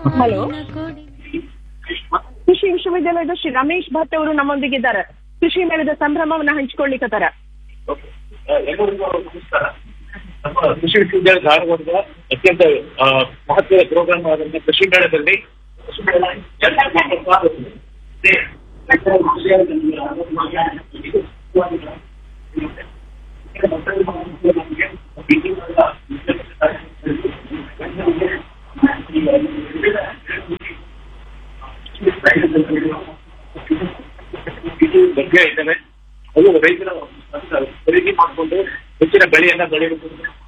Hello ಕೃಷಿ ವಿಶ್ವವಿದ್ಯಾಲಯದ ಶ್ರೀ ರಮೇಶ್ ಭಟ್ ಅವರು ನಮ್ಮೊಂದಿಗಿದ್ದಾರೆ ಕೃಷಿ ಮೇಳದ ಸಂಭ್ರಮವನ್ನ ಹಂಚಿಕೊಳ್ಳಿಕತ್ತಾರ ಎಲ್ಲರಿಗೂ ನಮಸ್ಕಾರ ನಮ್ಮ ಕೃಷಿ ವಿಶ್ವವಿದ್ಯಾಲಯ ಧಾರವಾಡದ ಅತ್ಯಂತ ಆ, ಮಹತ್ವದ ಪ್ರೋಗ್ರಾಮ್ ಆದಂತ ಕೃಷಿ ಮೇಳದಲ್ಲಿ ಕೃಷಿ ಮೇಳ ಎಲ್ಲ ಇದೆ. ಬಗ್ಗೆ ಇದ್ದಾವೆ ಅದು ರೈತರ ಖರೀದಿ ಮಾಡಿಕೊಂಡು ಹೆಚ್ಚಿನ ಬೆಳೆಯನ್ನ ಬೆಳೆಯಬೇಕು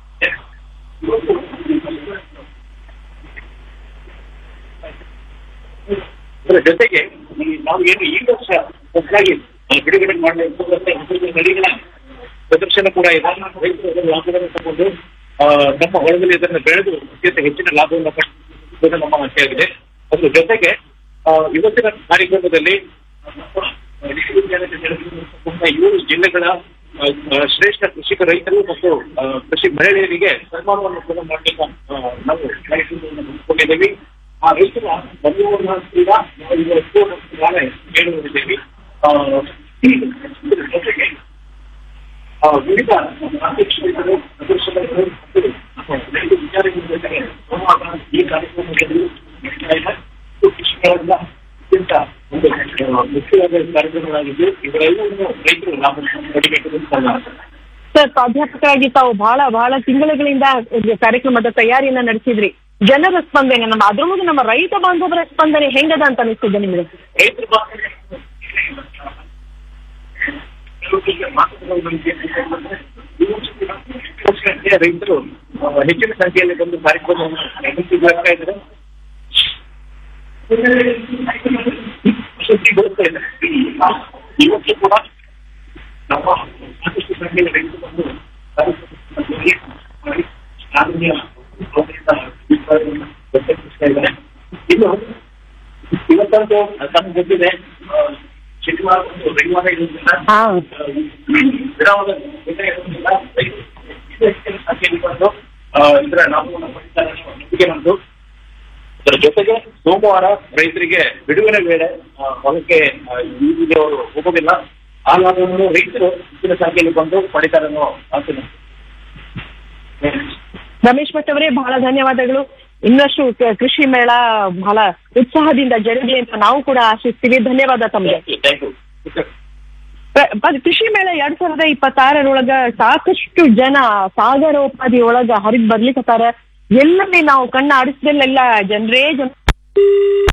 ಅದರ ಜೊತೆಗೆ ಈ ನಾವು ಏನು ಈ ವರ್ಷ ಹೊಸದಾಗಿ ಬಿಡುಗಡೆ ಮಾಡಲಿಕ್ಕೆ ನದಿಗಳ ಪ್ರದರ್ಶನ ಕೂಡ ಇದೆ ರೈತರು ಅದರ ಲಾಭವನ್ನು ತಗೊಂಡು ಆ, ನಮ್ಮ ಹೊಲದಲ್ಲಿ ಇದನ್ನು ಬೆಳೆದು ಅತ್ಯಂತ ಹೆಚ್ಚಿನ ಲಾಭವನ್ನು ಪಡೆದು ನಮ್ಮ ಆಸೆಯಾಗಿದೆ ಅದ್ರ ಜೊತೆಗೆ ಆ, ಇವತ್ತಿನ ಕಾರ್ಯಕ್ರಮದಲ್ಲಿ ವಿಶ್ವವಿದ್ಯಾಲಯದ ನೆರವಿನಿಂದ ಏಳು ಜಿಲ್ಲೆಗಳ ಆ, ಆ, ಶ್ರೇಷ್ಠ ಕೃಷಿಕ ರೈತರು ಮತ್ತು ಆ, ಕೃಷಿ ಮಹಿಳೆಯರಿಗೆ ಸನ್ಮಾನವನ್ನು ಕೂಡ ಮಾಡಲಿಕ್ಕೆ ಆ, ನಾವು ಕಾರ್ಯಕ್ರಮವನ್ನು ಹಮ್ಮಿಕೊಂಡಿದ್ದೀವಿ ಆ ರೈತರ ಬಂಧುವನ್ನು ಕೂಡ ನಾವು ಇವತ್ತು ನಾಳೆ ಹೇಳುತ್ತಿದ್ದೇವೆ ಆ, ಈ ಇದರ ಜೊತೆಗೆ ಆ, ವಿವಿಧ ಅಧ್ಯಕ್ಷರು ಪ್ರದರ್ಶನಗಳು ಮತ್ತು ರೈತ ವಿಚಾರಗಳ ಜೊತೆಗೆ ಸಂವಾದ ಈ ಕಾರ್ಯಕ್ರಮದಲ್ಲಿ ನಡೀತಾ ಇದೆ. ಇದು ಕೃಷಿಕರನ್ನ ಅತ್ಯಂತ ಒಂದು ಆ, ಮುಖ್ಯವಾದ ಕಾರ್ಯಕ್ರಮಗಳಾಗಿದ್ದು ಇವರೆಲ್ಲವನ್ನು ರೈತರು ಲಾಭ ಪಡಿಬೇಕು ಅಂತ ನನ್ನ ಆಸೆ. ಸರ್ ಪ್ರಾಧ್ಯಾಪಕರಾಗಿ ತಾವು ಬಹಳ ಬಹಳ ತಿಂಗಳುಗಳಿಂದ ಈ ಕಾರ್ಯಕ್ರಮದ ತಯಾರಿಯನ್ನ ನಡೆಸಿದ್ರಿ ಜನರ ಸ್ಪಂದನೆ ನಮ್ಮ ಅದ್ರೊಳಗೆ ನಮ್ಮ ರೈತ ಬಾಂಧವರ ಸ್ಪಂದನೆ ಹೆಂಗದ ಅಂತ ಅನಿಸ್ತದೆ ನಿಮಗೆ ರೈತರು ಬಾಂಧವರಿಗೆ ಕೆಲವೊಬ್ಬರಿಗೆ ಮಾತುಗಳು ನಮಗೆ ಇವತ್ತಿನ ರೈತರು ಆ, ಹೆಚ್ಚಿನ ಸಂಖ್ಯೆಯಲ್ಲಿ ಬಂದು ಕಾರ್ಯಕ್ರಮವನ್ನು ನಡೆಸಿದ್ದಾರೆ ಇದ್ದಾರೆ ಸುದ್ದಿಗೊಳಿಸ್ತಾ ಇದ್ದಾರೆ ಇವತ್ತು ಕೂಡ ನಮ್ಮ ಸಾಕಷ್ಟು ಸಂಖ್ಯೆಯಲ್ಲಿ ರೈತರು ಬಂದು ಕಾರ್ಯಕ್ರಮದಲ್ಲಿ ಮಾಡಿ ಆರೋಗ್ಯ ಅವರಿಂದ ಅಭಿಪ್ರಾಯವನ್ನು ವ್ಯಕ್ತಪಡಿಸ್ತಾ ಇದ್ದಾರೆ ಇನ್ನು ಇವತ್ತಂತೂ ತಮ್ಗೆ ಗೊತ್ತಿದೆ ಆ, ಶನಿವಾರ ಒಂದು ರವಿವಾರ ಇರುವುದಿಲ್ಲ ಹಾ. ವಿರಾಮದ ಜೊತೆ ಇರುವುದಿಲ್ಲ ರೈತರು ಹೆಚ್ಚಿನ ಸಂಖ್ಯೆಯಲ್ಲಿ ಬಂದು ಆ, ಇದರ ಲಾಭವನ್ನು ಪಡಿತಾರೆ ಅನ್ನೋ ನಂಬಿಕೆ ನಮ್ದು ಇದರ ಜೊತೆಗೆ ಸೋಮವಾರ ರೈತರಿಗೆ ಬಿಡುವಿನ ವೇಳೆ ಆ, ಹೊಲಕ್ಕೆ ಆ, ಈಗಿಗೆ ಅವರು ಹೋಗೋದಿಲ್ಲ ಆ ಲಾಭವನ್ನು ರೈತರು ಹೆಚ್ಚಿನ ಸಂಖ್ಯೆಯಲ್ಲಿ ಬಂದು ಪಡಿತಾರೆ ಅನ್ನೋ ಆಸೆ ನಮ್ದು. ರಮೇಶ್ ಭಟ್ ಅವರೇ ಬಹಳ ಧನ್ಯವಾದಗಳು ಇನ್ನಷ್ಟು ಕ- ಕೃಷಿ ಮೇಳ ಬಹಳ ಉತ್ಸಾಹದಿಂದ ಜರುಗಲಿ ಅಂತ ನಾವು ಕೂಡ ಆಶಿಸ್ತೀವಿ ಧನ್ಯವಾದ ತಮಗೆ Thank you. ಪ್ರ- ಪ- ಕೃಷಿ ಮೇಳ ಎರಡ್ ಸಾವಿರದ ಇಪ್ಪತ್ತಾರರೊಳಗ ಸಾಕಷ್ಟು ಜನ ಸಾಗರೋಪಾದಿ ಒಳಗ ಹರಿದ್ ಬರ್ಲಿಕತ್ತಾರ ಎಲ್ಲಲ್ಲಿ ನಾವು ಕಣ್ಣ ಆಡಿಸಿದಲ್ಲೆಲ್ಲ ಜನರೇ ಜನ